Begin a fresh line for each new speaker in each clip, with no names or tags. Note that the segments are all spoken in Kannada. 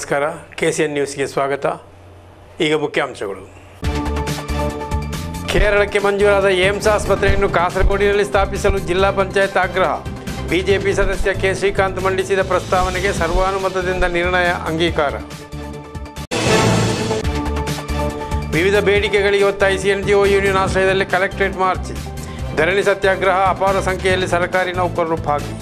ನಮಸ್ಕಾರ ಕೆ ಸಿ ಎನ್ ನ್ಯೂಸ್ಗೆ ಸ್ವಾಗತ ಈಗ ಮುಖ್ಯಾಂಶಗಳು ಕೇರಳಕ್ಕೆ ಮಂಜೂರಾದ ಏಮ್ಸ್ ಆಸ್ಪತ್ರೆಯನ್ನು ಕಾಸರಗೋಡಿನಲ್ಲಿ ಸ್ಥಾಪಿಸಲು ಜಿಲ್ಲಾ ಪಂಚಾಯತ್ ಆಗ್ರಹ ಬಿಜೆಪಿ ಸದಸ್ಯ ಕೆ ಶ್ರೀಕಾಂತ್ ಮಂಡಿಸಿದ ಪ್ರಸ್ತಾವನೆಗೆ ಸರ್ವಾನುಮತದಿಂದ ನಿರ್ಣಯ ಅಂಗೀಕಾರ ವಿವಿಧ ಬೇಡಿಕೆಗಳಿಗೆ ಒತ್ತಾಯಿಸಿ ಎನ್ಜಿಒ ಯೂನಿಯನ್ ಆಶ್ರಯದಲ್ಲಿ ಕಲೆಕ್ಟರೇಟ್ ಮಾರ್ಚ್ ಧರಣಿ ಸತ್ಯಾಗ್ರಹ ಅಪಾರ ಸಂಖ್ಯೆಯಲ್ಲಿ ಸರ್ಕಾರಿ ನೌಕರರು ಭಾಗಿ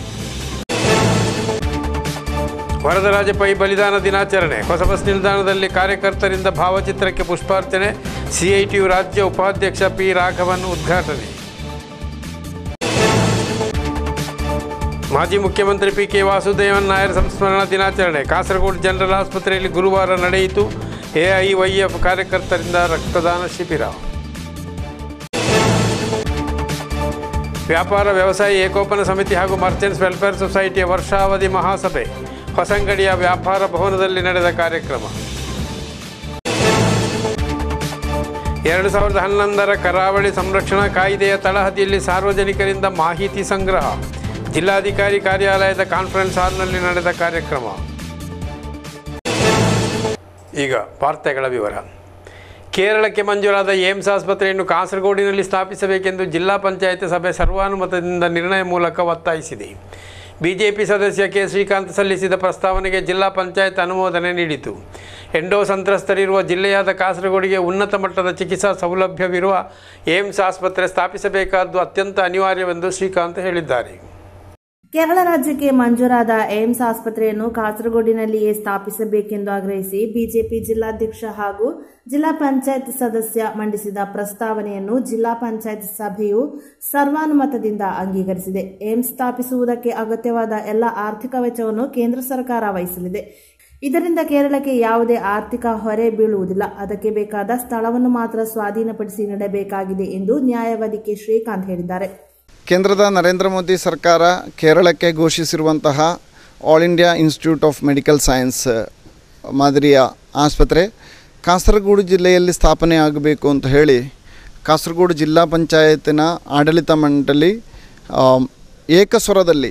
ವರದರಾಜ ಪೈ ಬಲಿದಾನ ದಿನಾಚರಣೆ ಹೊಸ ಬಸ್ ನಿಲ್ದಾಣದಲ್ಲಿ ಕಾರ್ಯಕರ್ತರಿಂದ ಭಾವಚಿತ್ರಕ್ಕೆ ಪುಷ್ಪಾರ್ಚನೆ ಸಿಐಟಿಯು ರಾಜ್ಯ ಉಪಾಧ್ಯಕ್ಷ ಪಿ ರಾಘವನ್ ಉದ್ಘಾಟನೆ ಮಾಜಿ ಮುಖ್ಯಮಂತ್ರಿ ಪಿ ಕೆ ವಾಸುದೇವನ್ ನಾಯರ್ ಸಂಸ್ಮರಣಾ ದಿನಾಚರಣೆ ಕಾಸರಗೋಡು ಜನರಲ್ ಆಸ್ಪತ್ರೆಯಲ್ಲಿ ಗುರುವಾರ ನಡೆಯಿತು ಎಐವೈಎಫ್ ಕಾರ್ಯಕರ್ತರಿಂದ ರಕ್ತದಾನ ಶಿಬಿರ ವ್ಯಾಪಾರ ವ್ಯವಸಾಯ ಏಕೋಪನ ಸಮಿತಿ ಹಾಗೂ ಮರ್ಚೆಂಟ್ಸ್ ವೆಲ್ಫೇರ್ ಸೊಸೈಟಿಯ ವರ್ಷಾವಧಿ ಮಹಾಸಭೆ ಹೊಸಂಗಡಿಯ ವ್ಯಾಪಾರ ಭವನದಲ್ಲಿ ನಡೆದ ಕಾರ್ಯಕ್ರಮ ಎರಡು ಸಾವಿರದ ಹನ್ನೊಂದರ ಕರಾವಳಿ ಸಂರಕ್ಷಣಾ ಕಾಯ್ದೆಯ ತಳಹದಿಯಲ್ಲಿ ಸಾರ್ವಜನಿಕರಿಂದ ಮಾಹಿತಿ ಸಂಗ್ರಹ ಜಿಲ್ಲಾಧಿಕಾರಿ ಕಾರ್ಯಾಲಯದ ಕಾನ್ಫರೆನ್ಸ್ ಹಾಲ್ನಲ್ಲಿ ನಡೆದ ಕಾರ್ಯಕ್ರಮ ಈಗ ವಾರ್ತೆಗಳ ವಿವರ ಕೇರಳಕ್ಕೆ ಮಂಜೂರಾದ ಏಮ್ಸ್ ಆಸ್ಪತ್ರೆಯನ್ನು ಕಾಸರಗೋಡಿನಲ್ಲಿ ಸ್ಥಾಪಿಸಬೇಕೆಂದು ಜಿಲ್ಲಾ ಪಂಚಾಯತ್ ಸಭೆ ಸರ್ವಾನುಮತದಿಂದ ನಿರ್ಣಯ ಮೂಲಕ ಒತ್ತಾಯಿಸಿದೆ ಬಿಜೆಪಿ ಸದಸ್ಯ ಕೆ ಶ್ರೀಕಾಂತ್ ಸಲ್ಲಿಸಿದ ಪ್ರಸ್ತಾವನೆಗೆ ಜಿಲ್ಲಾ ಪಂಚಾಯತ್ ಅನುಮೋದನೆ ನೀಡಿತು ಎಂಡೋ ಸಂತ್ರಸ್ತರಿರುವ ಜಿಲ್ಲೆಯಾದ ಕಾಸರಗೋಡಿಗೆ ಉನ್ನತ ಮಟ್ಟದ ಚಿಕಿತ್ಸಾ ಸೌಲಭ್ಯವಿರುವ ಏಮ್ಸ್ ಆಸ್ಪತ್ರೆ ಸ್ಥಾಪಿಸಬೇಕಾದ್ದು ಅತ್ಯಂತ ಅನಿವಾರ್ಯವೆಂದು ಶ್ರೀಕಾಂತ್ ಹೇಳಿದ್ದಾರೆ
ಕೇರಳ ರಾಜ್ಯಕ್ಕೆ ಮಂಜೂರಾದ ಏಮ್ಸ್ ಆಸ್ಪತ್ರೆಯನ್ನು ಕಾಸರಗೋಡಿನಲ್ಲಿಯೇ ಸ್ಥಾಪಿಸಬೇಕೆಂದು ಆಗ್ರಹಿಸಿ ಬಿಜೆಪಿ ಜಿಲ್ಲಾಧ್ಯಕ್ಷ ಹಾಗೂ ಜಿಲ್ಲಾ ಪಂಚಾಯತ್ ಸದಸ್ಯ ಮಂಡಿಸಿದ ಪ್ರಸ್ತಾವನೆಯನ್ನು ಜಿಲ್ಲಾ ಪಂಚಾಯತ್ ಸಭೆಯು ಸರ್ವಾನುಮತದಿಂದ ಅಂಗೀಕರಿಸಿದೆ ಏಮ್ಸ್ ಸ್ಥಾಪಿಸುವುದಕ್ಕೆ ಅಗತ್ಯವಾದ ಎಲ್ಲ ಆರ್ಥಿಕ ವೆಚ್ಚವನ್ನು ಕೇಂದ್ರ ಸರ್ಕಾರ ವಹಿಸಲಿದೆ ಇದರಿಂದ ಕೇರಳಕ್ಕೆ ಯಾವುದೇ ಆರ್ಥಿಕ ಹೊರೆ ಬೀಳುವುದಿಲ್ಲ ಅದಕ್ಕೆ ಬೇಕಾದ ಸ್ಥಳವನ್ನು ಮಾತ್ರ ಸ್ವಾಧೀನಪಡಿಸಿ ನೀಡಬೇಕಾಗಿದೆ ಎಂದು ನ್ಯಾಯವಾದಿ ಕೆ ಶ್ರೀಕಾಂತ್ ಹೇಳಿದ್ದಾರೆ
ಕೇಂದ್ರದ ನರೇಂದ್ರ ಮೋದಿ ಸರ್ಕಾರ ಕೇರಳಕ್ಕೆ ಘೋಷಿಸಿರುವಂತಹ All India Institute of Medical Science ಮಾದರಿಯ ಆಸ್ಪತ್ರೆ ಕಾಸರಗೋಡು ಜಿಲ್ಲೆಯಲ್ಲಿ ಸ್ಥಾಪನೆ ಆಗಬೇಕು ಅಂತ ಹೇಳಿ ಕಾಸರಗೋಡು ಜಿಲ್ಲಾ ಪಂಚಾಯತಿನ ಆಡಳಿತ ಮಂಡಳಿ ಆ, ಏಕಸ್ವರದಲ್ಲಿ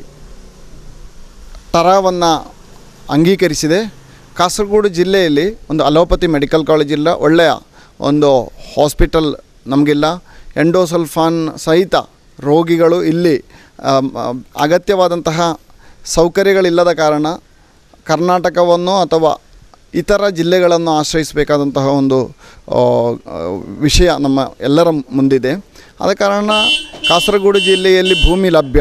ತರಾವನ್ನು ಅಂಗೀಕರಿಸಿದೆ ಕಾಸರಗೋಡು ಜಿಲ್ಲೆಯಲ್ಲಿ ಒಂದು ಅಲೋಪತಿ ಮೆಡಿಕಲ್ ಕಾಲೇಜ್ ಇಲ್ಲ ಒಳ್ಳೆಯ ಒಂದು ಹಾಸ್ಪಿಟಲ್ ನಮಗಿಲ್ಲ ಎಂಡೋಸಲ್ಫಾನ್ ಸಹಿತ ರೋಗಿಗಳು ಇಲ್ಲಿ ಆಮ್, ಆ, ಅಗತ್ಯವಾದಂತಹ ಸೌಕರ್ಯಗಳಿಲ್ಲದ ಕಾರಣ ಕರ್ನಾಟಕವನ್ನು ಅಥವಾ ಇತರ ಜಿಲ್ಲೆಗಳನ್ನು ಆಶ್ರಯಿಸಬೇಕಾದಂತಹ ಒಂದು ಆ, ಆ, ವಿಷಯ ನಮ್ಮ ಎಲ್ಲರ ಮುಂದಿದೆ ಆದ ಕಾರಣ ಕಾಸರಗೋಡು ಜಿಲ್ಲೆಯಲ್ಲಿ ಭೂಮಿ ಲಭ್ಯ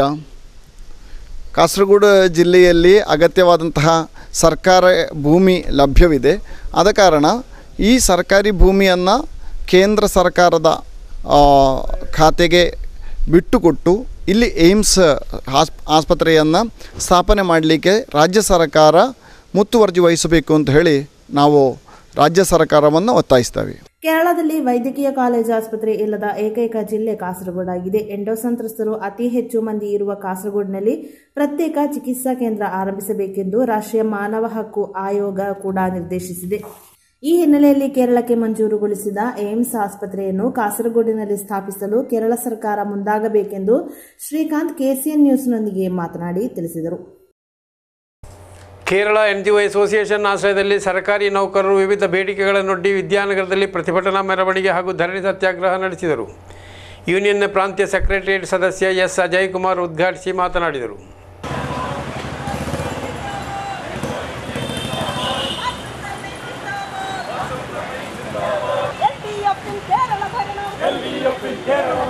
ಕಾಸರಗೋಡು ಜಿಲ್ಲೆಯಲ್ಲಿ ಅಗತ್ಯವಾದಂತಹ ಸರ್ಕಾರ ಭೂಮಿ ಲಭ್ಯವಿದೆ ಆದ ಕಾರಣ ಈ ಸರ್ಕಾರಿ ಭೂಮಿಯನ್ನು ಕೇಂದ್ರ ಸರ್ಕಾರದ ಆ, ಖಾತೆಗೆ ಬಿಟ್ಟುಕೊಟ್ಟು ಇಲ್ಲಿ ಏಮ್ಸ್ ಆಸ್ ಆಸ್ಪತ್ರೆಯನ್ನು ಸ್ಥಾಪನೆ ಮಾಡಲಿಕ್ಕೆ ರಾಜ್ಯ ಸರ್ಕಾರ ಮುತುವರ್ಜಿ ವಹಿಸಬೇಕು ಅಂತ ಹೇಳಿ ನಾವು ರಾಜ್ಯ ಸರ್ಕಾರವನ್ನು ಒತ್ತಾಯಿಸ್ತೇವೆ
ಕೇರಳದಲ್ಲಿ ವೈದ್ಯಕೀಯ ಕಾಲೇಜು ಆಸ್ಪತ್ರೆ ಇಲ್ಲದ ಏಕೈಕ ಜಿಲ್ಲೆ ಕಾಸರಗೋಡಾಗಿದೆ ಎಂಡೋ ಸಂತ್ರಸ್ತರು ಅತಿ ಹೆಚ್ಚು ಮಂದಿ ಇರುವ ಕಾಸರಗೋಡಿನಲ್ಲಿ ಪ್ರತ್ಯೇಕ ಚಿಕಿತ್ಸಾ ಕೇಂದ್ರ ಆರಂಭಿಸಬೇಕೆಂದು ರಾಷ್ಟ್ರೀಯ ಮಾನವ ಹಕ್ಕು ಆಯೋಗ ಕೂಡ ನಿರ್ದೇಶಿಸಿದೆ ಈ ಹಿನ್ನೆಲೆಯಲ್ಲಿ ಕೇರಳಕ್ಕೆ ಮಂಜೂರುಗೊಳಿಸಿದ ಏಮ್ಸ್ ಆಸ್ಪತ್ರೆಯನ್ನು ಕಾಸರಗೋಡಿನಲ್ಲಿ ಸ್ಥಾಪಿಸಲು ಕೇರಳ ಸರ್ಕಾರ ಮುಂದಾಗಬೇಕೆಂದು ಶ್ರೀಕಾಂತ್ ಕೆಸಿಎನ್ ನ್ಯೂಸ್ನೊಂದಿಗೆ ಮಾತನಾಡಿ ತಿಳಿಸಿದರು
ಕೇರಳ ಎನ್ಜಿಒ ಅಸೋಸಿಯೇಷನ್ ಆಶ್ರಯದಲ್ಲಿ ಸರ್ಕಾರಿ ನೌಕರರು ವಿವಿಧ ಬೇಡಿಕೆಗಳನ್ನೊಡ್ಡಿ ವಿದ್ಯಾನಗರದಲ್ಲಿ ಪ್ರತಿಭಟನಾ ಮೆರವಣಿಗೆ ಹಾಗೂ ಧರಣಿ ಸತ್ಯಾಗ್ರಹ ನಡೆಸಿದರು ಯೂನಿಯನ್ನ ಪ್ರಾಂತ್ಯ ಸೆಕ್ರೆಟರಿಯೇಟ್ ಸದಸ್ಯ ಎಸ್ ಅಜಯ್ ಕುಮಾರ್ ಉದ್ಘಾಟಿಸಿ ಮಾತನಾಡಿದರು
LDF in Kerala ഭരണം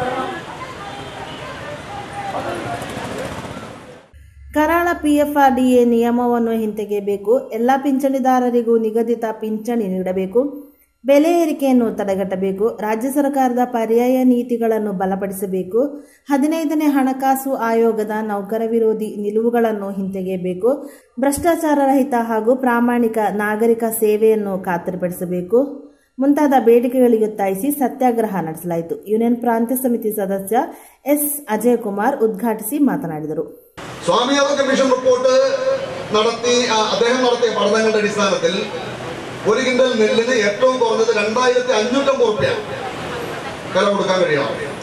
ಕರಾಳ ಪಿಎಫ್ಆರ್ಡಿಎ ನಿಯಮವನ್ನು ಹಿಂತೆಗೆಯಬೇಕು ಎಲ್ಲ ಪಿಂಚಣಿದಾರರಿಗೂ ನಿಗದಿತ ಪಿಂಚಣಿ ನೀಡಬೇಕು ಬೆಲೆ ಏರಿಕೆಯನ್ನು ತಡೆಗಟ್ಟಬೇಕು ರಾಜ್ಯ ಸರ್ಕಾರದ ಪರ್ಯಾಯ ನೀತಿಗಳನ್ನು ಬಲಪಡಿಸಬೇಕು ಹದಿನೈದನೇ ಹಣಕಾಸು ಆಯೋಗದ ನೌಕರ ವಿರೋಧಿ ನಿಲುವುಗಳನ್ನು ಹಿಂತೆಗೆಯಬೇಕು ಭ್ರಷ್ಟಾಚಾರ ರಹಿತ ಹಾಗೂ ಪ್ರಾಮಾಣಿಕ ನಾಗರಿಕ ಸೇವೆಯನ್ನು ಖಾತರಿಪಡಿಸಬೇಕು ಮುಂತಾದ ಬೇಡಿಕೆಗಳಿಗೆ ಒತ್ತಾಯಿಸಿ ಸತ್ಯಾಗ್ರಹ ನಡೆಸಲಾಯಿತು ಯೂನಿಯನ್ ಪ್ರಾಂತ್ಯ ಸಮಿತಿ ಸದಸ್ಯ ಎಸ್ ಅಜಯ್ ಕುಮಾರ್ ಉದ್ಘಾಟಿಸಿ ಮಾತನಾಡಿದರು
സ്വാമിയാർ കമ്മീഷൻ റിപ്പോർട്ട് നടത്തി ആ, അദ്ദേഹം നടത്തിയ പഠനങ്ങളുടെ അടിസ്ഥാനത്തിൽ ഒരു കിൻഡൽ നെല്ലിന് ഏറ്റവും കുറഞ്ഞത് രണ്ടായിരത്തി അഞ്ഞൂറ്റമ്പത് റുപ്യ വില കൊടുക്കാൻ കഴിയണം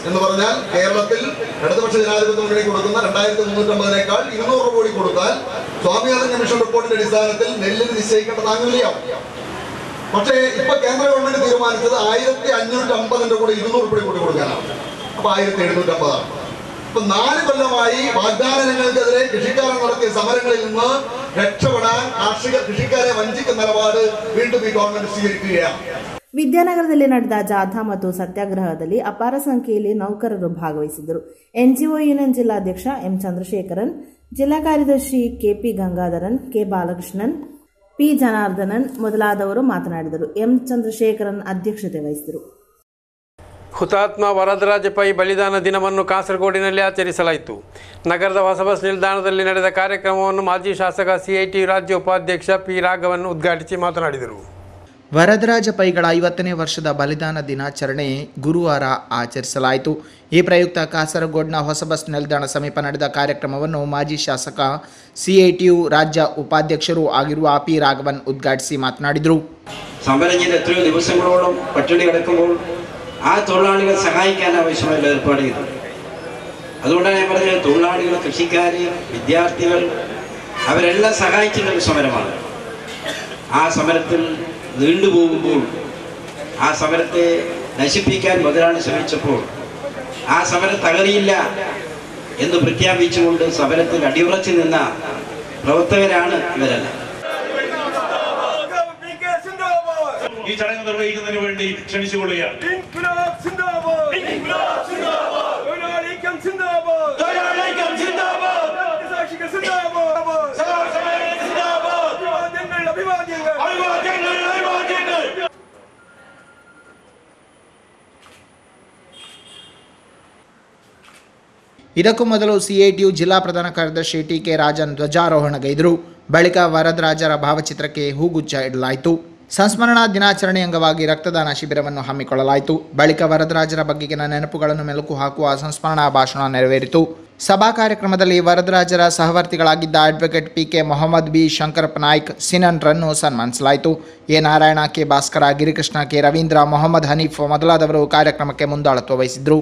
എന്ന് പറഞ്ഞാൽ കേരളത്തിൽ ഇടതുപക്ഷ ജനാധിപത്യ മുന്നണി കൊടുക്കുന്ന രണ്ടായിരത്തി മുന്നൂറ്റമ്പതിനേക്കാൾ ഇരുന്നൂറ് കോടി കൊടുത്താൽ സ്വാമിനാഥൻ കമ്മീഷൻ റിപ്പോർട്ടിന്റെ അടിസ്ഥാനത്തിൽ നെല്ലിന് നിശ്ചയിക്കേണ്ട താങ്ങുവിലയാവും പക്ഷേ ഇപ്പൊ കേന്ദ്ര ഗവൺമെന്റ് തീരുമാനിച്ചത് ആയിരത്തി അഞ്ഞൂറ്റി അമ്പതിന്റെ കൂടെ ഇരുന്നൂറ് കോടി കൂടി കൊടുക്കാനാണ് അപ്പൊ ആയിരത്തി എഴുന്നൂറ്റി അമ്പതാണ് ഇപ്പൊ നാല് കൊല്ലമായി വാഗ്ദാനങ്ങൾക്കെതിരെ കൃഷിക്കാരൻ നടത്തിയ സമരങ്ങളിൽ നിന്ന് രക്ഷപ്പെടാൻ കാർഷിക കൃഷിക്കാരെ വഞ്ചിക്കുന്ന നിലപാട് വീണ്ടും ഈ ഗവൺമെന്റ് സ്വീകരിക്കുകയാണ്
ವಿದ್ಯಾನಗರದಲ್ಲಿ ನಡೆದ ಜಾಥಾ ಮತ್ತು ಸತ್ಯಾಗ್ರಹದಲ್ಲಿ ಅಪಾರ ಸಂಖ್ಯೆಯಲ್ಲಿ ನೌಕರರು ಭಾಗವಹಿಸಿದ್ದರು ಎನ್ಜಿಒ ಯೂನಿಯನ್ ಜಿಲ್ಲಾಧ್ಯಕ್ಷ ಎಂ ಚಂದ್ರಶೇಖರನ್ ಜಿಲ್ಲಾ ಕಾರ್ಯದರ್ಶಿ K P Gangadharan K Balakrishnan P Janardhanan ಮೊದಲಾದವರು ಮಾತನಾಡಿದರು ಎಂ ಚಂದ್ರಶೇಖರನ್ ಅಧ್ಯಕ್ಷತೆ ವಹಿಸಿದರು
ಹುತಾತ್ಮ ವರದರಾಜ ಪೈ ಬಲಿದಾನ ದಿನವನ್ನು ಕಾಸರಗೋಡಿನಲ್ಲಿ ಆಚರಿಸಲಾಯಿತು ನಗರದ ಹೊಸ ಬಸ್ ನಿಲ್ದಾಣದಲ್ಲಿ ನಡೆದ ಕಾರ್ಯಕ್ರಮವನ್ನು ಮಾಜಿ ಶಾಸಕ ಸಿಐಟಿ ರಾಜ್ಯ ಉಪಾಧ್ಯಕ್ಷ ಪಿ ರಾಘವನ್ ಉದ್ಘಾಟಿಸಿ ಮಾತನಾಡಿದರು
ವರದರಾಜ ಪೈಗಳ ಐವತ್ತನೇ ವರ್ಷದ ಬಲಿದಾನ ದಿನಾಚರಣೆ ಗುರುವಾರ ಆಚರಿಸಲಾಯಿತು ಈ ಪ್ರಯುಕ್ತ ಕಾಸರಗೋಡ್ನ ಹೊಸ ಬಸ್ ನಿಲ್ದಾಣ ಸಮೀಪ ನಡೆದ ಕಾರ್ಯಕ್ರಮವನ್ನು ಮಾಜಿ ಶಾಸಕ ಸಿಐಟಿಯು രാജ്യ ഉപാധ്യക്ഷರೂ ಆಗಿರುವ പി രാഘവൻ ഉദ്ഘാಟಿಸಿ മാತನಾಡಿದರು
സമരം ചെയ്ത് എത്രയോ ദിവസങ്ങളോളം പട്ടിണി കിടക്കുമ്പോൾ ആ തൊഴിലാളികൾ സഹായിക്കാൻ ആവശ്യമായ ഏർപ്പാട് ചെയ്തു അതുകൊണ്ടാണ് ഞാൻ പറഞ്ഞത് തൊഴിലാളികൾ കൃഷിക്കാർ വിദ്യാർത്ഥികൾ അവരെല്ലാം സഹായിക്കുന്ന ഒരു സമരമാണ് ആ സമരത്തിൽ നീണ്ടുപോകുമ്പോൾ ആ സമരത്തെ നശിപ്പിക്കാൻ മുതലാളി ശ്രമിച്ചപ്പോൾ ആ സമരം തകറിയില്ല എന്ന് പ്രഖ്യാപിച്ചുകൊണ്ട് സമരത്തിൽ അടിയുറച്ചു നിന്ന പ്രവർത്തകരാണ് ഇവരെല്ലാം
ഈ ചടങ്ങ് നിർവഹിക്കുന്നതിന് വേണ്ടി ക്ഷണിച്ചുകൊള്ളുകയാണ്
ಇದಕ್ಕೂ ಮೊದಲು ಸಿಐಟಿಯು ಜಿಲ್ಲಾ ಪ್ರಧಾನ ಕಾರ್ಯದರ್ಶಿ ಟಿ ಕೆ ರಾಜನ್ ಧ್ವಜಾರೋಹಣಗೈದರು ಬಳಿಕ ವರದರಾಜರ ಭಾವಚಿತ್ರಕ್ಕೆ ಹೂಗುಚ್ಛ ಇಡಲಾಯಿತು ಸಂಸ್ಮರಣಾ ದಿನಾಚರಣೆ ಅಂಗವಾಗಿ ರಕ್ತದಾನ ಶಿಬಿರವನ್ನು ಹಮ್ಮಿಕೊಳ್ಳಲಾಯಿತು ಬಳಿಕ ವರದರಾಜರ ಬಗೆಗಿನ ನೆನಪುಗಳನ್ನು ಮೆಲುಕು ಹಾಕುವ ಸಂಸ್ಮರಣಾ ಭಾಷಣ ನೆರವೇರಿತು ಸಭಾ ಕಾರ್ಯಕ್ರಮದಲ್ಲಿ ವರದರಾಜರ ಸಹವರ್ತಿಗಳಾಗಿದ್ದ advocate P K Mohammed B Shankarappa Naik ಸಿನನ್ರನ್ನು ಸನ್ಮಾನಿಸಲಾಯಿತು A Narayana K Bhaskara Girikrishna K Ravindra Mohammed Haneef ಮೊದಲಾದವರು ಕಾರ್ಯಕ್ರಮಕ್ಕೆ ಮುಂದಾಳತ್ವ ವಹಿಸಿದ್ರು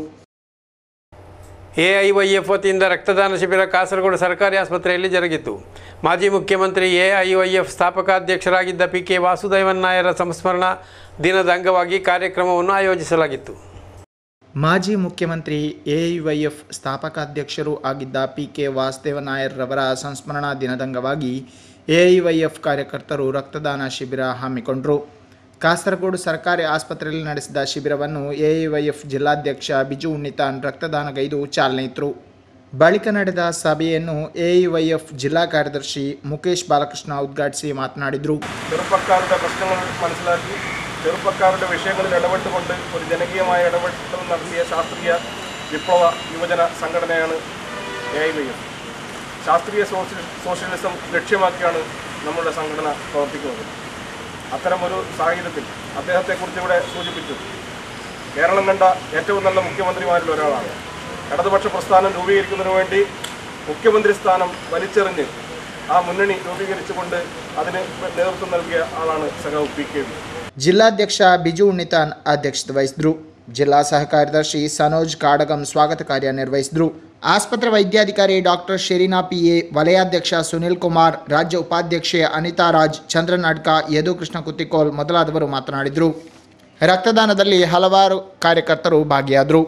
ಎಐವೈಎಫ್ ವತಿಯಿಂದ ರಕ್ತದಾನ ಶಿಬಿರ ಕಾಸರಗೋಡು ಸರ್ಕಾರಿ ಆಸ್ಪತ್ರೆಯಲ್ಲಿ ಜರುಗಿತು ಮಾಜಿ ಮುಖ್ಯಮಂತ್ರಿ ಎಐವೈಎಫ್ ಸ್ಥಾಪಕಾಧ್ಯಕ್ಷರಾಗಿದ್ದ ಪಿ ಕೆ ವಾಸುದೇವನ್ ನಾಯರ ಸಂಸ್ಮರಣಾ ದಿನದ ಅಂಗವಾಗಿ ಕಾರ್ಯಕ್ರಮವನ್ನು ಆಯೋಜಿಸಲಾಗಿತ್ತು
ಮಾಜಿ ಮುಖ್ಯಮಂತ್ರಿ ಎಐವೈಎಫ್ ಸ್ಥಾಪಕಾಧ್ಯಕ್ಷರೂ ಆಗಿದ್ದ ಪಿ ಕೆ ವಾಸುದೇವ ನಾಯರ್ರವರ ಸಂಸ್ಮರಣಾ ದಿನದಂಗವಾಗಿ ಎಐವೈಎಫ್ ಕಾರ್ಯಕರ್ತರು ರಕ್ತದಾನ ಶಿಬಿರ ಹಮ್ಮಿಕೊಂಡರು ಕಾಸರಗೋಡು ಸರ್ಕಾರಿ ಆಸ್ಪತ್ರೆಯಲ್ಲಿ ನಡೆಸಿದ ಶಿಬಿರವನ್ನು ಎಐವೈಎಫ್ ಜಿಲ್ಲಾಧ್ಯಕ್ಷ ಬಿಜು ಉನ್ನಿತಾನ್ ರಕ್ತದಾನಗೈದು ಚಾಲನೆ ಇತ್ತರು ಬಳಿಕ ನಡೆದ ಸಭೆಯನ್ನು ಎಐವೈಎಫ್ ಜಿಲ್ಲಾ ಕಾರ್ಯದರ್ಶಿ ಮುಖೇಶ್ ಬಾಲಕೃಷ್ಣ ಉದ್ಘಾಟಿಸಿ മാതനാടിದ್ರು
ചെറുപ്പക്കാരുടെ പ്രശ്നങ്ങൾ മനസ്സിലാക്കി ചെറുപ്പക്കാരുടെ വിഷയങ്ങളിൽ ഇടപെട്ടുകൊണ്ട് ഒരു ജനകീയമായ ഇടപെടൽ നടത്തിയ ശാസ്ത്രീയ വിപ്ലവ യുവജന സംഘടനയാണ് എ ഐ വൈ എഫ് ശാസ്ത്രീയ സോഷ്യൽ സോഷ്യലിസം ലക്ഷ്യമാക്കിയാണ് നമ്മുടെ സംഘടന പ്രവർത്തിക്കുന്നത് അത്തരമൊരു സാഹചര്യത്തിൽ അദ്ദേഹത്തെക്കുറിച്ച് ഇവിടെ സൂചിപ്പിച്ചു കേരളം കണ്ട ഏറ്റവും നല്ല മുഖ്യമന്ത്രിമാരിൽ ഒരാളാണ് ഇടതുപക്ഷ പ്രസ്ഥാനം രൂപീകരിക്കുന്നതിന് വേണ്ടി മുഖ്യമന്ത്രി സ്ഥാനം വലിച്ചെറിഞ്ഞ് ആ മുന്നണി രൂപീകരിച്ചുകൊണ്ട് അതിന് നേതൃത്വം നൽകിയ ആളാണ് സഖാവ് പി കെ വി
ಜಿಲ್ಲಾಧ್ಯಕ್ಷ ಬಿಜು ಉಣ್ಣಿತಾನ್ ಅಧ್ಯಕ್ಷತೆ ವಹಿಸಿದ್ರು ಜಿಲ್ಲಾ ಸಹ ಕಾರ್ಯದರ್ಶಿ ಸನೋಜ್ ಕಾಡಗಂ ಸ್ವಾಗತ ಕಾರ್ಯ ನಿರ್ವಹಿಸಿದ್ರು ಆಸ್ಪತ್ರೆ ವೈದ್ಯಾಧಿಕಾರಿ ಡಾಕ್ಟರ್ ಶೆರೀನಾ ಪಿ ಎ ವಲಯಾಧ್ಯಕ್ಷ ಸುನಿಲ್ ಕುಮಾರ್ ರಾಜ್ಯ ಉಪಾಧ್ಯಕ್ಷೆ ಅನಿತಾ ರಾಜ್ ಚಂದ್ರನ್ ಅಡ್ಕ ಯದು ಕೃಷ್ಣ ಕುತ್ತಿಕೋಲ್ ಮೊದಲಾದವರು ಮಾತನಾಡಿದರು ರಕ್ತದಾನದಲ್ಲಿ ಹಲವಾರು ಕಾರ್ಯಕರ್ತರು ಭಾಗಿಯಾದರು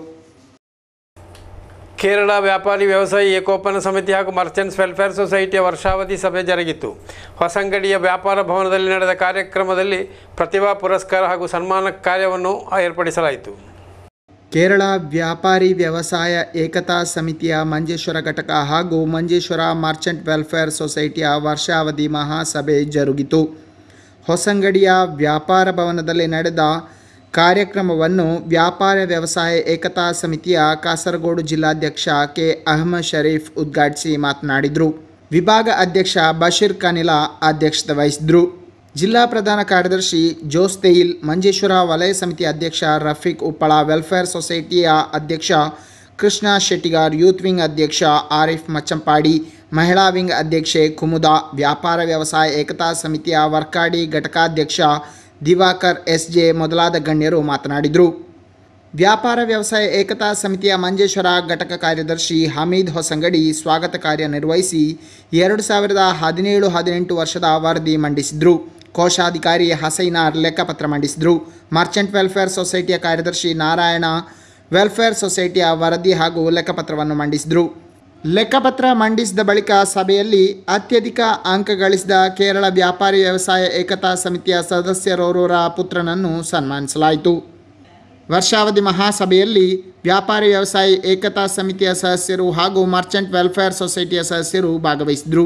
ಕೇರಳ ವ್ಯಾಪಾರಿ ವ್ಯವಸಾಯಿ ಏಕೋಪನ ಸಮಿತಿ ಹಾಗೂ ಮರ್ಚೆಂಟ್ಸ್ ವೆಲ್ಫೇರ್ ಸೊಸೈಟಿಯ ವರ್ಷಾವಧಿ ಸಭೆ ಜರುಗಿತು ಹೊಸಂಗಡಿಯ ವ್ಯಾಪಾರ ಭವನದಲ್ಲಿ ನಡೆದ ಕಾರ್ಯಕ್ರಮದಲ್ಲಿ ಪ್ರತಿಭಾ ಪುರಸ್ಕಾರ ಹಾಗೂ ಸನ್ಮಾನ ಕಾರ್ಯವನ್ನು ಏರ್ಪಡಿಸಲಾಯಿತು
ಕೇರಳ ವ್ಯಾಪಾರಿ ವ್ಯವಸಾಯ ಏಕತಾ ಸಮಿತಿಯ ಮಂಜೇಶ್ವರ ಘಟಕ ಹಾಗೂ ಮಂಜೇಶ್ವರ ಮರ್ಚೆಂಟ್ ವೆಲ್ಫೇರ್ ಸೊಸೈಟಿಯ ವರ್ಷಾವಧಿ ಮಹಾಸಭೆ ಜರುಗಿತು ಹೊಸಂಗಡಿಯ ವ್ಯಾಪಾರ ಭವನದಲ್ಲಿ ನಡೆದ ಕಾರ್ಯಕ್ರಮವನ್ನು ವ್ಯಾಪಾರ ವ್ಯವಸಾಯ ಏಕತಾ ಸಮಿತಿಯ ಕಾಸರಗೋಡು ಜಿಲ್ಲಾಧ್ಯಕ್ಷ ಕೆ ಅಹಮದ್ ಶರೀಫ್ ಉದ್ಘಾಟಿಸಿ ಮಾತನಾಡಿದರು ವಿಭಾಗ ಅಧ್ಯಕ್ಷ ಬಶೀರ್ ಕನಿಲಾ ಅಧ್ಯಕ್ಷತೆ ವಹಿಸಿದರು ಜಿಲ್ಲಾ ಪ್ರಧಾನ ಕಾರ್ಯದರ್ಶಿ ಜೋಸ್ ತೆಯಿಲ್ ಮಂಜೇಶ್ವರ ವಲಯ ಸಮಿತಿ ಅಧ್ಯಕ್ಷ ರಫೀಕ್ ಉಪ್ಪಳ ವೆಲ್ಫೇರ್ ಸೊಸೈಟಿಯ ಅಧ್ಯಕ್ಷ ಕೃಷ್ಣ ಶೆಟ್ಟಿಗಾರ್ ಯೂತ್ ವಿಂಗ್ ಅಧ್ಯಕ್ಷ ಆರಿಫ್ ಮಚ್ಚಂಪಾಡಿ ಮಹಿಳಾ ವಿಂಗ್ ಅಧ್ಯಕ್ಷೆ ಕುಮುದಾ ವ್ಯಾಪಾರ ವ್ಯವಸಾಯ ಏಕತಾ ಸಮಿತಿಯ ವರ್ಕಾಡಿ ಘಟಕಾಧ್ಯಕ್ಷ ದಿವಾಕರ್ ಎಸ್ ಜೆ ಮೊದಲಾದ ಗಣ್ಯರು ಮಾತನಾಡಿದರು ವ್ಯಾಪಾರ ವ್ಯವಸಾಯ ಏಕತಾ ಸಮಿತಿಯ ಮಂಜೇಶ್ವರ ಘಟಕ ಕಾರ್ಯದರ್ಶಿ ಹಮೀದ್ ಹೊಸಂಗಡಿ ಸ್ವಾಗತ ಕಾರ್ಯ ನಿರ್ವಹಿಸಿ ಎರಡು ಸಾವಿರದ ಹದಿನೇಳು ಹದಿನೆಂಟು ವರ್ಷದ ವರದಿ ಮಂಡಿಸಿದರು ಕೋಶಾಧಿಕಾರಿ ಹಸೈನಾರ್ ಲೆಕ್ಕಪತ್ರ ಮಂಡಿಸಿದರು ಮರ್ಚೆಂಟ್ ವೆಲ್ಫೇರ್ ಸೊಸೈಟಿಯ ಕಾರ್ಯದರ್ಶಿ ನಾರಾಯಣ ವೆಲ್ಫೇರ್ ಸೊಸೈಟಿಯ ವರದಿ ಹಾಗೂ ಲೆಕ್ಕಪತ್ರವನ್ನು ಮಂಡಿಸಿದರು ಲೆಕ್ಕಪತ್ರ ಮಂಡಿಸಿದ ಬಳಿಕ ಸಭೆಯಲ್ಲಿ ಅತ್ಯಧಿಕ ಅಂಕ ಗಳಿಸಿದ ಕೇರಳ ವ್ಯಾಪಾರಿ ವ್ಯವಸಾಯ ಏಕತಾ ಸಮಿತಿಯ ಸದಸ್ಯರೋರ್ವರ ಪುತ್ರನನ್ನು ಸನ್ಮಾನಿಸಲಾಯಿತು ವರ್ಷಾವಧಿ ಮಹಾಸಭೆಯಲ್ಲಿ ವ್ಯಾಪಾರಿ ವ್ಯವಸಾಯಿ ಏಕತಾ ಸಮಿತಿಯ ಸದಸ್ಯರು ಹಾಗೂ ಮರ್ಚೆಂಟ್ ವೆಲ್ಫೇರ್ ಸೊಸೈಟಿಯ ಸದಸ್ಯರು ಭಾಗವಹಿಸಿದರು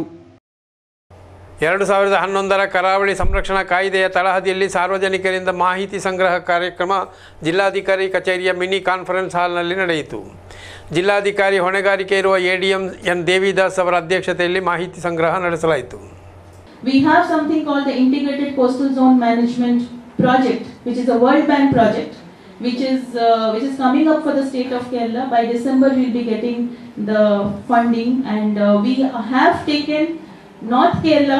ಎರಡು ಸಾವಿರದ ಹನ್ನೊಂದರ ಕರಾವಳಿ ಸಂರಕ್ಷಣಾ ಕಾಯ್ದೆಯ ತಳಹದಿಯಲ್ಲಿ ಸಾರ್ವಜನಿಕರಿಂದ ಮಾಹಿತಿ ಸಂಗ್ರಹ ಕಾರ್ಯಕ್ರಮ ಜಿಲ್ಲಾಧಿಕಾರಿ ಕಚೇರಿಯ ಮಿನಿ ಕಾನ್ಫರೆನ್ಸ್ ಹಾಲ್ನಲ್ಲಿ ನಡೆಯಿತು ಜಿಲ್ಲಾಧಿಕಾರಿ ಹೊಣೆಗಾರಿಕೆ ಇರುವ ಎಡಿಎಂ ಎನ್ ದೇವಿದಾಸ್ ಅವರ ಅಧ್ಯಕ್ಷತೆಯಲ್ಲಿ ಮಾಹಿತಿ ಸಂಗ್ರಹ ನಡೆಸಲಾಯಿತು
We have something called the Integrated Coastal Zone Management Project, which is a World Bank project, which is uh, which is coming up for the state of Kerala. By December, we'll be getting the funding, and uh, we have taken North Kerala,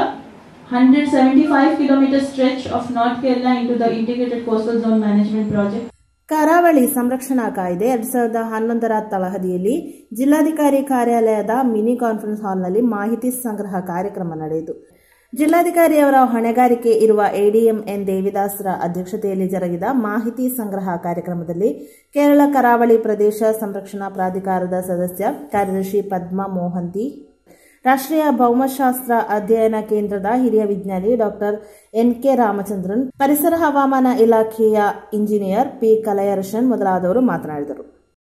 175 kilometer stretch of North Kerala into the Integrated Coastal Zone Management Project.
ಕರಾವಳಿ ಸಂರಕ್ಷಣಾ ಕಾಯ್ದೆ ಎರಡ್ ಸಾವಿರದ ಹನ್ನೊಂದರ ತಳಹದಿಯಲ್ಲಿ ಜಿಲ್ಲಾಧಿಕಾರಿ ಕಾರ್ಯಾಲಯದ ಮಿನಿ ಕಾನ್ಫರೆನ್ಸ್ ಹಾಲ್ನಲ್ಲಿ ಮಾಹಿತಿ ಸಂಗ್ರಹ ಕಾರ್ಯಕ್ರಮ ನಡೆಯಿತು ಜಿಲ್ಲಾಧಿಕಾರಿಯವರ ಹೊಣೆಗಾರಿಕೆ ಇರುವ ಎಡಿಎಂ ಎನ್ ದೇವಿದಾಸ್ರ ಅಧ್ಯಕ್ಷತೆಯಲ್ಲಿ ಜರುಗಿದ ಮಾಹಿತಿ ಸಂಗ್ರಹ ಕಾರ್ಯಕ್ರಮದಲ್ಲಿ ಕೇರಳ ಕರಾವಳಿ ಪ್ರದೇಶ ಸಂರಕ್ಷಣಾ ಪ್ರಾಧಿಕಾರದ ಸದಸ್ಯ ಕಾರ್ಯದರ್ಶಿ ಪದ್ಮಾ ಮೋಹಂತಿ ರಾಷ್ಟ್ರೀಯ ಭೌಮಶಾಸ್ತ್ರ ಅಧ್ಯಯನ ಕೇಂದ್ರದ ಹಿರಿಯ ವಿಜ್ಞಾನಿ ಡಾಕ್ಟರ್ ಎನ್ ಕೆ ರಾಮಚಂದ್ರನ್ ಪರಿಸರ ಹವಾಮಾನ ಇಲಾಖೆಯ ಇಂಜಿನಿಯರ್ ಪಿ ಕಲಯರಶನ್ ಮೊದಲಾದವರು ಮಾತನಾಡಿದರು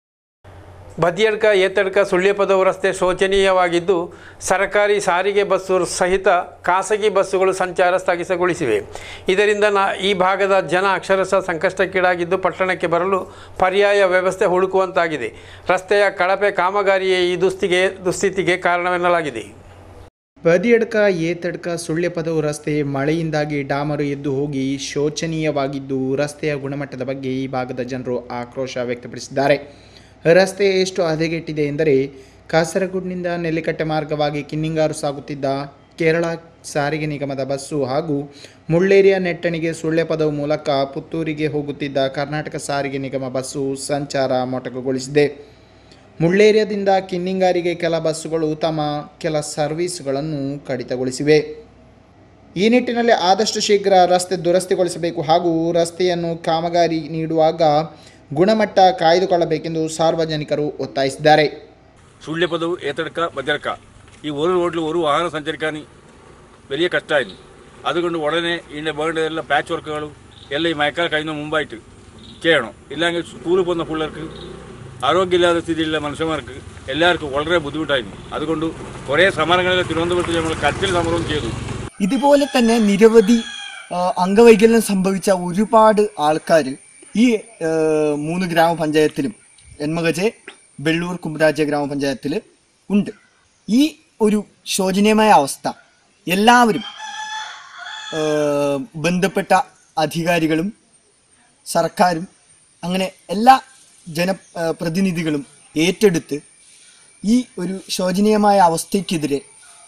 ಬದಿಯಡ್ಕ ಏತಡ್ಕ ಸುಳ್ಯಪದವು ರಸ್ತೆ ಶೋಚನೀಯವಾಗಿದ್ದು ಸರ್ಕಾರಿ ಸಾರಿಗೆ ಬಸ್ಸು ಸಹಿತ ಖಾಸಗಿ ಬಸ್ಸುಗಳು ಸಂಚಾರ ಸ್ಥಗಿತಗೊಳಿಸಿವೆ ಇದರಿಂದ ನಾ ಈ ಭಾಗದ ಜನ ಅಕ್ಷರಶಃ ಸಂಕಷ್ಟಕ್ಕೀಡಾಗಿದ್ದು ಪಟ್ಟಣಕ್ಕೆ ಬರಲು ಪರ್ಯಾಯ ವ್ಯವಸ್ಥೆ ಹುಡುಕುವಂತಾಗಿದೆ ರಸ್ತೆಯ ಕಳಪೆ ಕಾಮಗಾರಿಯೇ ಈ ದುಸ್ಥಿಗೆ ದುಸ್ಥಿತಿಗೆ ಕಾರಣವೆನ್ನಲಾಗಿದೆ
ಬದಿಯಡ್ಕ ಏತಡ್ಕ ಸುಳ್ಯಪದವು ರಸ್ತೆ ಮಳೆಯಿಂದಾಗಿ ಡಾಮರು ಎದ್ದು ಹೋಗಿ ಶೋಚನೀಯವಾಗಿದ್ದು ರಸ್ತೆಯ ಗುಣಮಟ್ಟದ ಬಗ್ಗೆ ಈ ಭಾಗದ ಜನರು ಆಕ್ರೋಶ ವ್ಯಕ್ತಪಡಿಸಿದ್ದಾರೆ ರಸ್ತೆ ಎಷ್ಟು ಹದಗೆಟ್ಟಿದೆ ಎಂದರೆ ಕಾಸರಗೋಡಿನಿಂದ ನೆಲ್ಲಿಕಟ್ಟೆ ಮಾರ್ಗವಾಗಿ ಕಿನ್ನಿಂಗಾರು ಸಾಗುತ್ತಿದ್ದ ಕೇರಳ ಸಾರಿಗೆ ನಿಗಮದ ಬಸ್ಸು ಹಾಗೂ ಮುಳ್ಳೇರಿಯ ನೆಟ್ಟಣಿಗೆ ಸುಳ್ಯಪದವು ಮೂಲಕ ಪುತ್ತೂರಿಗೆ ಹೋಗುತ್ತಿದ್ದ ಕರ್ನಾಟಕ ಸಾರಿಗೆ ನಿಗಮ ಬಸ್ಸು ಸಂಚಾರ ಮೊಟಕುಗೊಳಿಸಿದೆ ಮುಳ್ಳೇರಿಯಾದಿಂದ ಕಿನ್ನಿಂಗಾರಿಗೆ ಕೆಲ ಬಸ್ಸುಗಳು ತಮ್ಮ ಕೆಲ ಸರ್ವೀಸ್ಗಳನ್ನು ಕಡಿತಗೊಳಿಸಿವೆ ಈ ನಿಟ್ಟಿನಲ್ಲಿ ಆದಷ್ಟು ಶೀಘ್ರ ರಸ್ತೆ ದುರಸ್ತಿಗೊಳಿಸಬೇಕು ಹಾಗೂ ರಸ್ತೆಯನ್ನು ಕಾಮಗಾರಿ ನೀಡುವಾಗ ಗುಣಮಟ್ಟ ಕಾಯ್ದುಕೊಳ್ಳಬೇಕೆಂದು ಸಾರ್ವಜನಿಕರು ಒತ್ತಾಯಿಸಿದ್ದಾರೆ
സുള്ളിപ്പത് ഏത്തെടുക്ക ബജർക്ക ഈ ഒരു റോഡിൽ ഒരു വാഹനം സഞ്ചരിക്കാൻ വലിയ കഷ്ടമായിരുന്നു അതുകൊണ്ട് ഉടനെ ഇതിൻ്റെ വേണ്ട എല്ലാ പാച്ച് വർക്കുകളും എല്ലാം ഈ മഴക്കാലം കഴിയുന്ന മുമ്പായിട്ട് ചെയ്യണം ഇല്ലെങ്കിൽ സ്കൂളിൽ പോകുന്ന പിള്ളേർക്ക് ആരോഗ്യമില്ലാത്ത സ്ഥിതിയിലുള്ള മനുഷ്യന്മാർക്ക് എല്ലാവർക്കും വളരെ ബുദ്ധിമുട്ടായിരുന്നു അതുകൊണ്ട് കുറേ സമരങ്ങളിൽ തിരുവനന്തപുരത്ത് നമ്മൾ കത്തിൽ സമരവും ചെയ്തു
ഇതുപോലെ തന്നെ നിരവധി ആ, അംഗവൈകല്യം സംഭവിച്ച ഒരുപാട് ആൾക്കാർ ഈ ആ, മൂന്ന് ഗ്രാമപഞ്ചായത്തിലും എന്മകജെ വെള്ളൂർ കുമ്പരാജ ഗ്രാമപഞ്ചായത്തിൽ ഉണ്ട് ഈ ഒരു ശോചനീയമായ അവസ്ഥ എല്ലാവരും ആ, ബന്ധപ്പെട്ട അധികാരികളും സർക്കാരും അങ്ങനെ എല്ലാ ജനപ്രതിനിധികളും ഏറ്റെടുത്ത് ഈ ഒരു ശോചനീയമായ അവസ്ഥയ്ക്കെതിരെ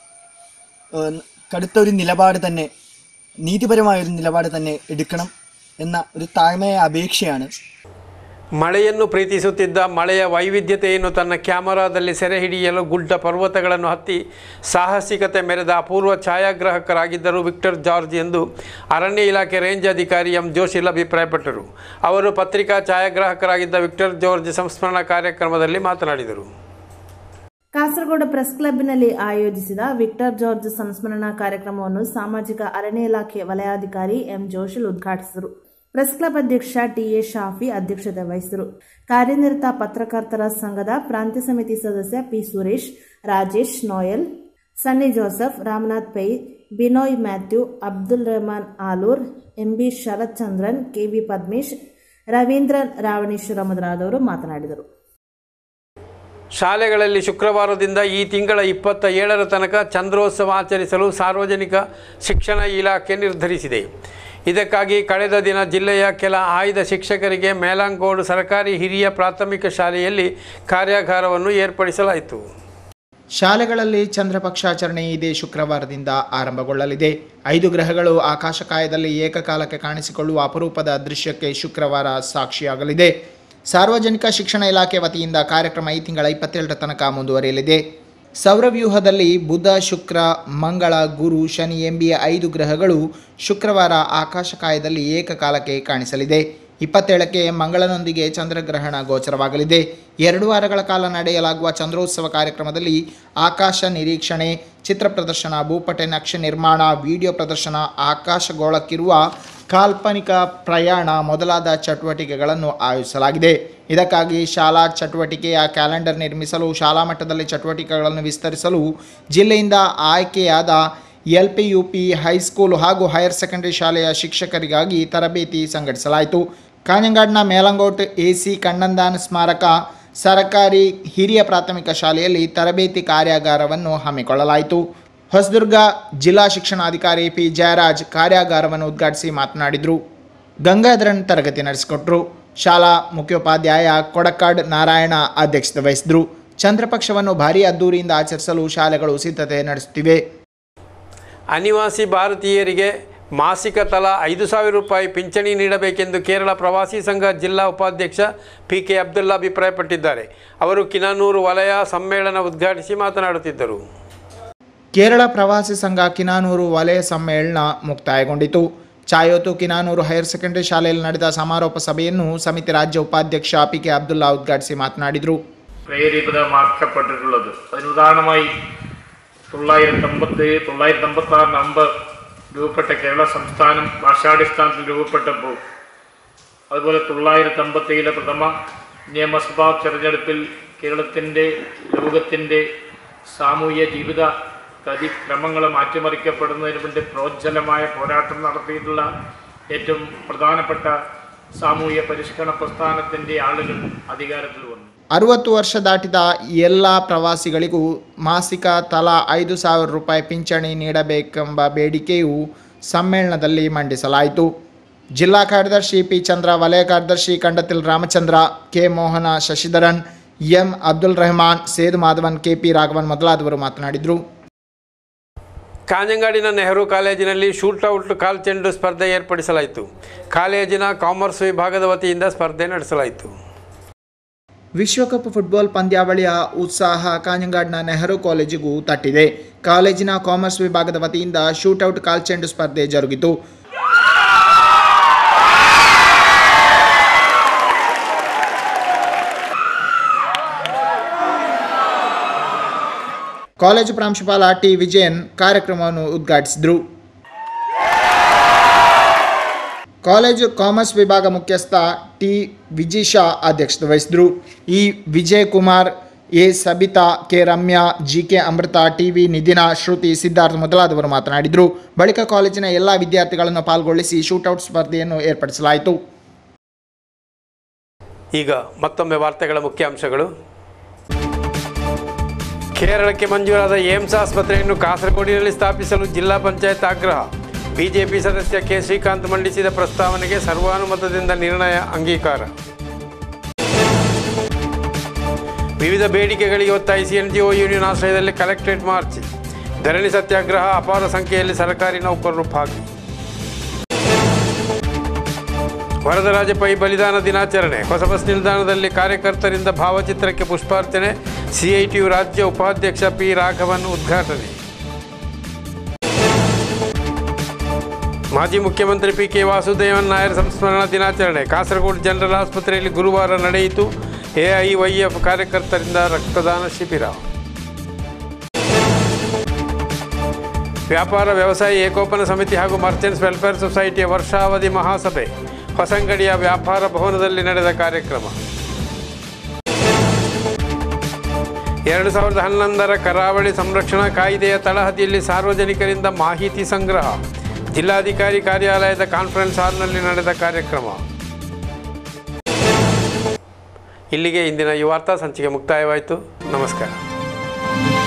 ഏഹ് കടുത്ത ഒരു നിലപാട് തന്നെ നീതിപരമായ ഒരു നിലപാട് തന്നെ എടുക്കണം എന്ന ഒരു താഴ്മയ അപേക്ഷയാണ്
ಮಳೆಯನ್ನು ಪ್ರೀತಿಸುತ್ತಿದ್ದ ಮಳೆಯ ವೈವಿಧ್ಯತೆಯನ್ನು ತನ್ನ ಕ್ಯಾಮರಾದಲ್ಲಿ ಸೆರೆ ಹಿಡಿಯಲು ಗುಡ್ಡ ಪರ್ವತಗಳನ್ನು ಹತ್ತಿ ಸಾಹಸಿಕತೆ ಮೆರೆದ ಅಪೂರ್ವ ಛಾಯಾಗ್ರಾಹಕರಾಗಿದ್ದರು ವಿಕ್ಟರ್ ಜಾರ್ಜ್ ಎಂದು ಅರಣ್ಯ ಇಲಾಖೆ ರೇಂಜ್ ಅಧಿಕಾರಿ ಎಂ ಜೋಶಿಲ್ ಅಭಿಪ್ರಾಯಪಟ್ಟರು ಅವರು ಪತ್ರಿಕಾ ಛಾಯಾಗ್ರಾಹಕರಾಗಿದ್ದ ವಿಕ್ಟರ್ ಜಾರ್ಜ್ ಸಂಸ್ಮರಣಾ ಕಾರ್ಯಕ್ರಮದಲ್ಲಿ ಮಾತನಾಡಿದರು
ಕಾಸರಗೋಡು ಪ್ರೆಸ್ ಕ್ಲಬ್ನಲ್ಲಿ ಆಯೋಜಿಸಿದ ವಿಕ್ಟರ್ ಜಾರ್ಜ್ ಸಂಸ್ಮರಣಾ ಕಾರ್ಯಕ್ರಮವನ್ನು ಸಾಮಾಜಿಕ ಅರಣ್ಯ ಇಲಾಖೆ ವಲಯಾಧಿಕಾರಿ ಎಂ ಜೋಶಿಲ್ ಉದ್ಘಾಟಿಸಿದರು ಪ್ರೆಸ್ ಕ್ಲಬ್ ಅಧ್ಯಕ್ಷ ಟಿಎ ಶಾಫಿ ಅಧ್ಯಕ್ಷತೆ ವಹಿಸಿದರು ಕಾರ್ಯನಿರತ ಪತ್ರಕರ್ತರ ಸಂಘದ ಪ್ರಾಂತ್ಯ ಸಮಿತಿ ಸದಸ್ಯ P Suresh Rajesh Noel Sunny Joseph Ramnath Pai Binoy Mathew Abdul Rehman Alur M B Sharath Chandran K V Padmesh Raveendran Ravaneshwara ಮೊದಲಾದವರು ಮಾತನಾಡಿದರು
ಶಾಲೆಗಳಲ್ಲಿ ಶುಕ್ರವಾರದಿಂದ ಈ ತಿಂಗಳ ಇಪ್ಪತ್ತ ಏಳರ ತನಕ ಚಂದ್ರೋತ್ಸವ ಆಚರಿಸಲು ಸಾರ್ವಜನಿಕ ಶಿಕ್ಷಣ ಇಲಾಖೆ ನಿರ್ಧರಿಸಿದೆ ಇದಕ್ಕಾಗಿ ಕಳೆದ ದಿನ ಜಿಲ್ಲೆಯ ಕೆಲ ಆಯ್ದ ಶಿಕ್ಷಕರಿಗೆ ಮೇಲಾಂಗೋಡು ಸರ್ಕಾರಿ ಹಿರಿಯ ಪ್ರಾಥಮಿಕ ಶಾಲೆಯಲ್ಲಿ ಕಾರ್ಯಾಗಾರವನ್ನು ಏರ್ಪಡಿಸಲಾಯಿತು
ಶಾಲೆಗಳಲ್ಲಿ ಚಂದ್ರಪಕ್ಷಾಚರಣೆ ಇದೇ ಶುಕ್ರವಾರದಿಂದ ಆರಂಭಗೊಳ್ಳಲಿದೆ ಐದು ಗ್ರಹಗಳು ಆಕಾಶಕಾಯದಲ್ಲಿ ಏಕಕಾಲಕ್ಕೆ ಕಾಣಿಸಿಕೊಳ್ಳುವ ಅಪರೂಪದ ದೃಶ್ಯಕ್ಕೆ ಶುಕ್ರವಾರ ಸಾಕ್ಷಿಯಾಗಲಿದೆ ಸಾರ್ವಜನಿಕ ಶಿಕ್ಷಣ ಇಲಾಖೆ ವತಿಯಿಂದ ಕಾರ್ಯಕ್ರಮ ಈ ತಿಂಗಳ ಇಪ್ಪತ್ತೇಳರ ತನಕ ಮುಂದುವರಿಯಲಿದೆ ಸೌರವ್ಯೂಹದಲ್ಲಿ ಬುಧ ಶುಕ್ರ ಮಂಗಳ ಗುರು ಶನಿ ಎಂಬಿ ಐದು ಗ್ರಹಗಳು ಶುಕ್ರವಾರ ಆಕಾಶಕಾಯದಲ್ಲಿ ಏಕಕಾಲಕ್ಕೆ ಕಾಣಿಸಲಿದೆ ಇಪ್ಪತ್ತೇಳಕ್ಕೆ ಮಂಗಳನೊಂದಿಗೆ ಚಂದ್ರಗ್ರಹಣ ಗೋಚರವಾಗಲಿದೆ ಎರಡು ವಾರಗಳ ಕಾಲ ನಡೆಯಲಾಗುವ ಚಂದ್ರೋತ್ಸವ ಕಾರ್ಯಕ್ರಮದಲ್ಲಿ ಆಕಾಶ ನಿರೀಕ್ಷಣೆ ಚಿತ್ರ ಪ್ರದರ್ಶನ ಭೂಪಟೆ ನಕ್ಷೆ ನಿರ್ಮಾಣ ವಿಡಿಯೋ ಪ್ರದರ್ಶನ ಆಕಾಶಗೋಳಕ್ಕಿರುವ ಕಾಲ್ಪನಿಕ ಪ್ರಯಾಣ ಮೊದಲಾದ ಚಟುವಟಿಕೆಗಳನ್ನು ಆಯೋಜಿಸಲಾಗಿದೆ ಇದಕ್ಕಾಗಿ ಶಾಲಾ ಚಟುವಟಿಕೆಯ ಕ್ಯಾಲೆಂಡರ್ ನಿರ್ಮಿಸಲು ಶಾಲಾ ಮಟ್ಟದಲ್ಲಿ ಚಟುವಟಿಕೆಗಳನ್ನು ವಿಸ್ತರಿಸಲು ಜಿಲ್ಲೆಯಿಂದ ಆಯ್ಕೆಯಾದ L P U P high school ಹಾಗೂ ಹೈಯರ್ ಸೆಕೆಂಡರಿ ಶಾಲೆಯ ಶಿಕ್ಷಕರಿಗಾಗಿ ತರಬೇತಿ ಸಂಘಟಿಸಲಾಯಿತು ಕಾಂಜಂಗಾಡ್ನ ಮೇಲಂಗೋಟ್ ಎ ಸಿ ಕಣ್ಣಂದಾನ್ ಸ್ಮಾರಕ ಸರ್ಕಾರಿ ಹಿರಿಯ ಪ್ರಾಥಮಿಕ ಶಾಲೆಯಲ್ಲಿ ತರಬೇತಿ ಕಾರ್ಯಾಗಾರವನ್ನು ಹಮ್ಮಿಕೊಳ್ಳಲಾಯಿತು ಹೊಸದುರ್ಗ ಜಿಲ್ಲಾ ಶಿಕ್ಷಣಾಧಿಕಾರಿ ಪಿ ಜಯರಾಜ್ ಕಾರ್ಯಾಗಾರವನ್ನು ಉದ್ಘಾಟಿಸಿ ಮಾತನಾಡಿದರು ಗಂಗಾಧರನ್ ತರಗತಿ ನಡೆಸಿಕೊಟ್ರು ಶಾಲಾ ಮುಖ್ಯೋಪಾಧ್ಯಾಯ ಕೊಡಕಾಡ್ ನಾರಾಯಣ ಅಧ್ಯಕ್ಷತೆ ವಹಿಸಿದ್ರು ಚಂದ್ರಪಕ್ಷವನ್ನು ಭಾರೀ ಅದ್ದೂರಿಯಿಂದ ಆಚರಿಸಲು ಶಾಲೆಗಳು ಸಿದ್ಧತೆ ನಡೆಸುತ್ತಿವೆ
ಅನಿವಾಸಿ ಭಾರತೀಯರಿಗೆ ಮಾಸಿಕ ತಲಾ ಐದು ಸಾವಿರ ರೂಪಾಯಿ ಪಿಂಚಣಿ ನೀಡಬೇಕೆಂದು ಕೇರಳ ಪ್ರವಾಸಿ ಸಂಘ ಜಿಲ್ಲಾ ಉಪಾಧ್ಯಕ್ಷ ಪಿ ಕೆ ಅಬ್ದುಲ್ಲಾ ಅಭಿಪ್ರಾಯಪಟ್ಟಿದ್ದಾರೆ ಅವರು ಕಿನಾನೂರು ವಲಯ ಸಮ್ಮೇಳನ ಉದ್ಘಾಟಿಸಿ ಮಾತನಾಡುತ್ತಿದ್ದರು
ಕೇರಳ ಪ್ರವಾಸಿ ಸಂಘ ಕಿನಾನೂರು ವಲಯ ಸಮ್ಮೇಳನ ಮುಕ್ತಾಯಗೊಂಡಿತು ಚಾಯೋತು ಕಿನಾನೂರು ಹೈಯರ್ ಸೆಕೆಂಡರಿ ಶಾಲೆಯಲ್ಲಿ ನಡೆದ ಸಮಾರೋಪ ಸಭೆಯನ್ನು സമിതി രാജ്യ ഉപാധ്യക്ഷ പി കെ അബ്ദുള്ള ഉദ്ഘാടിಸಿ മാತನಾಡಿದರು
പ്രേരിതമാക്കപ്പെട്ടിട്ടുള്ളത് അതിന് ഉദാഹരണമായി തൊള്ളായിരത്തി അമ്പത്തി തൊള്ളായിരത്തി അമ്പത്തി ആറ് നവംബർ രൂപപ്പെട്ട കേരള സംസ്ഥാനം ഭാഷാടിസ്ഥാനത്തിൽ രൂപപ്പെട്ടപ്പോൾ അതുപോലെ തൊള്ളായിരത്തി അമ്പത്തിയിലെ പ്രഥമ നിയമസഭാ തെരഞ്ഞെടുപ്പിൽ കേരളത്തിൻ്റെ ലോകത്തിൻ്റെ സാമൂഹ്യ ജീവിത ഗതിക്രമങ്ങൾ മാറ്റിമറിക്കപ്പെടുന്നതിന് വേണ്ടി പ്രോജ്വലമായ പോരാട്ടം നടത്തിയിട്ടുള്ള ഏറ്റവും പ്രധാനപ്പെട്ട സാമൂഹ്യ പരിഷ്കരണ പ്രസ്ഥാനത്തിൻ്റെ ആളുകൾ അധികാരത്തിൽ വന്നു
ಅರುವತ್ತು ವರ್ಷ ದಾಟಿದ ಎಲ್ಲ ಪ್ರವಾಸಿಗಳಿಗೂ ಮಾಸಿಕ ತಲಾ ಐದು ಸಾವಿರ ರೂಪಾಯಿ ಪಿಂಚಣಿ ನೀಡಬೇಕೆಂಬ ಬೇಡಿಕೆಯು ಸಮ್ಮೇಳನದಲ್ಲಿ ಮಂಡಿಸಲಾಯಿತು ಜಿಲ್ಲಾ ಕಾರ್ಯದರ್ಶಿ ಪಿ ಚಂದ್ರ ವಲಯ ಕಾರ್ಯದರ್ಶಿ Kandathil Ramachandra K Mohana Shashidharan M Abdul Rehman Sedu Madhavan K P Raghavan ಮೊದಲಾದವರು ಮಾತನಾಡಿದರು
ಕಾಂಜಂಗಾಡಿನ ನೆಹರು ಕಾಲೇಜಿನಲ್ಲಿ ಶೂಟೌಟ್ ಕಾಲ್ ಚೆಂಡು ಸ್ಪರ್ಧೆ ಏರ್ಪಡಿಸಲಾಯಿತು ಕಾಲೇಜಿನ ಕಾಮರ್ಸ್ ವಿಭಾಗದ ವತಿಯಿಂದ ಸ್ಪರ್ಧೆ ನಡೆಸಲಾಯಿತು
ವಿಶ್ವಕಪ್ ಫುಟ್ಬಾಲ್ ಪಂದ್ಯಾವಳಿಯ ಉತ್ಸಾಹ ಕಾಂಜಂಗಾಡ್ನ ನೆಹರು ಕಾಲೇಜಿಗೂ ತಟ್ಟಿದೆ ಕಾಲೇಜಿನ ಕಾಮರ್ಸ್ ವಿಭಾಗದ ವತಿಯಿಂದ ಶೂಟೌಟ್ ಕಾಲ್ಚೆಂಡು ಸ್ಪರ್ಧೆ ಜರುಗಿತು ಕಾಲೇಜು ಪ್ರಾಂಶುಪಾಲ ಟಿ ವಿಜಯನ್ ಕಾರ್ಯಕ್ರಮವನ್ನು ಉದ್ಘಾಟಿಸಿದರು ಕಾಲೇಜು ಕಾಮರ್ಸ್ ವಿಭಾಗ ಮುಖ್ಯಸ್ಥ ಟಿ ವಿಜಿಶಾ ಅಧ್ಯಕ್ಷತೆ ವಹಿಸಿದರು E Vijay Kumar A Sabitha K Ramya G K Amrita T V Nidhina Shruti Siddharth ಮೊದಲಾದವರು ಮಾತನಾಡಿದರು ಬಳಿಕ ಕಾಲೇಜಿನ ಎಲ್ಲ ವಿದ್ಯಾರ್ಥಿಗಳನ್ನು ಪಾಲ್ಗೊಳಿಸಿ ಶೂಟೌಟ್ ಸ್ಪರ್ಧೆಯನ್ನು ಏರ್ಪಡಿಸಲಾಯಿತು
ಈಗ ಮತ್ತೊಮ್ಮೆ ವಾರ್ತೆಗಳ ಮುಖ್ಯಾಂಶಗಳು ಕೇರಳಕ್ಕೆ ಮಂಜೂರಾದ ಏಮ್ಸ್ ಆಸ್ಪತ್ರೆಯನ್ನು ಕಾಸರಗೋಡಿನಲ್ಲಿ ಸ್ಥಾಪಿಸಲು ಜಿಲ್ಲಾ ಪಂಚಾಯತ್ ಆಗ್ರಹ ಬಿಜೆಪಿ ಸದಸ್ಯ ಕೆ ಶ್ರೀಕಾಂತ್ ಮಂಡಿಸಿದ ಪ್ರಸ್ತಾವನೆಗೆ ಸರ್ವಾನುಮತದಿಂದ ನಿರ್ಣಯ ಅಂಗೀಕಾರ ವಿವಿಧ ಬೇಡಿಕೆಗಳಿಗೆ ಒತ್ತಾಯಿಸಿ ಎನ್ಜಿಒ ಯೂನಿಯನ್ ಆಶ್ರಯದಲ್ಲಿ ಕಲೆಕ್ಟರೇಟ್ ಮಾರ್ಚ್ ಧರಣಿ ಸತ್ಯಾಗ್ರಹ ಅಪಾರ ಸಂಖ್ಯೆಯಲ್ಲಿ ಸರ್ಕಾರಿ ನೌಕರರು ಭಾಗಿ ವರದರಾಜ ಪೈ ಬಲಿದಾನ ದಿನಾಚರಣೆ ಹೊಸ ಬಸ್ ನಿಲ್ದಾಣದಲ್ಲಿ ಕಾರ್ಯಕರ್ತರಿಂದ ಭಾವಚಿತ್ರಕ್ಕೆ ಪುಷ್ಪಾರ್ಚನೆ ಸಿಐಟಿಯು ರಾಜ್ಯ ಉಪಾಧ್ಯಕ್ಷ ಪಿ ರಾಘವನ್ ಉದ್ಘಾಟನೆ ಮಾಜಿ ಮುಖ್ಯಮಂತ್ರಿ ಪಿ ಕೆ ವಾಸುದೇವನ್ ನಾಯರ್ ಸಂಸ್ಮರಣಾ ದಿನಾಚರಣೆ ಕಾಸರಗೋಡು ಜನರಲ್ ಆಸ್ಪತ್ರೆಯಲ್ಲಿ ಗುರುವಾರ ನಡೆಯಿತು ಎಐವೈಎಫ್ ಕಾರ್ಯಕರ್ತರಿಂದ ರಕ್ತದಾನ ಶಿಬಿರ ವ್ಯಾಪಾರ ವ್ಯವಸಾಯ ಏಕೋಪನ ಸಮಿತಿ ಹಾಗೂ ಮರ್ಚೆಂಟ್ಸ್ ವೆಲ್ಫೇರ್ ಸೊಸೈಟಿಯ ವರ್ಷಾವಧಿ ಮಹಾಸಭೆ ಹೊಸಂಗಡಿಯ ವ್ಯಾಪಾರ ಭವನದಲ್ಲಿ ನಡೆದ ಕಾರ್ಯಕ್ರಮ ಎರಡು ಸಾವಿರದ ಹನ್ನೊಂದರ ಕರಾವಳಿ ಸಂರಕ್ಷಣಾ ಕಾಯ್ದೆಯ ತಳಹದಿಯಲ್ಲಿ ಸಾರ್ವಜನಿಕರಿಂದ ಮಾಹಿತಿ ಸಂಗ್ರಹ ಜಿಲ್ಲಾಧಿಕಾರಿ ಕಾರ್ಯಾಲಯದ ಕಾನ್ಫರೆನ್ಸ್ ಹಾಲ್ನಲ್ಲಿ ನಡೆದ ಕಾರ್ಯಕ್ರಮ ಇಲ್ಲಿಗೆ ಇಂದಿನ ಈ ವಾರ್ತಾ ಸಂಚಿಕೆ ಮುಕ್ತಾಯವಾಯಿತು ನಮಸ್ಕಾರ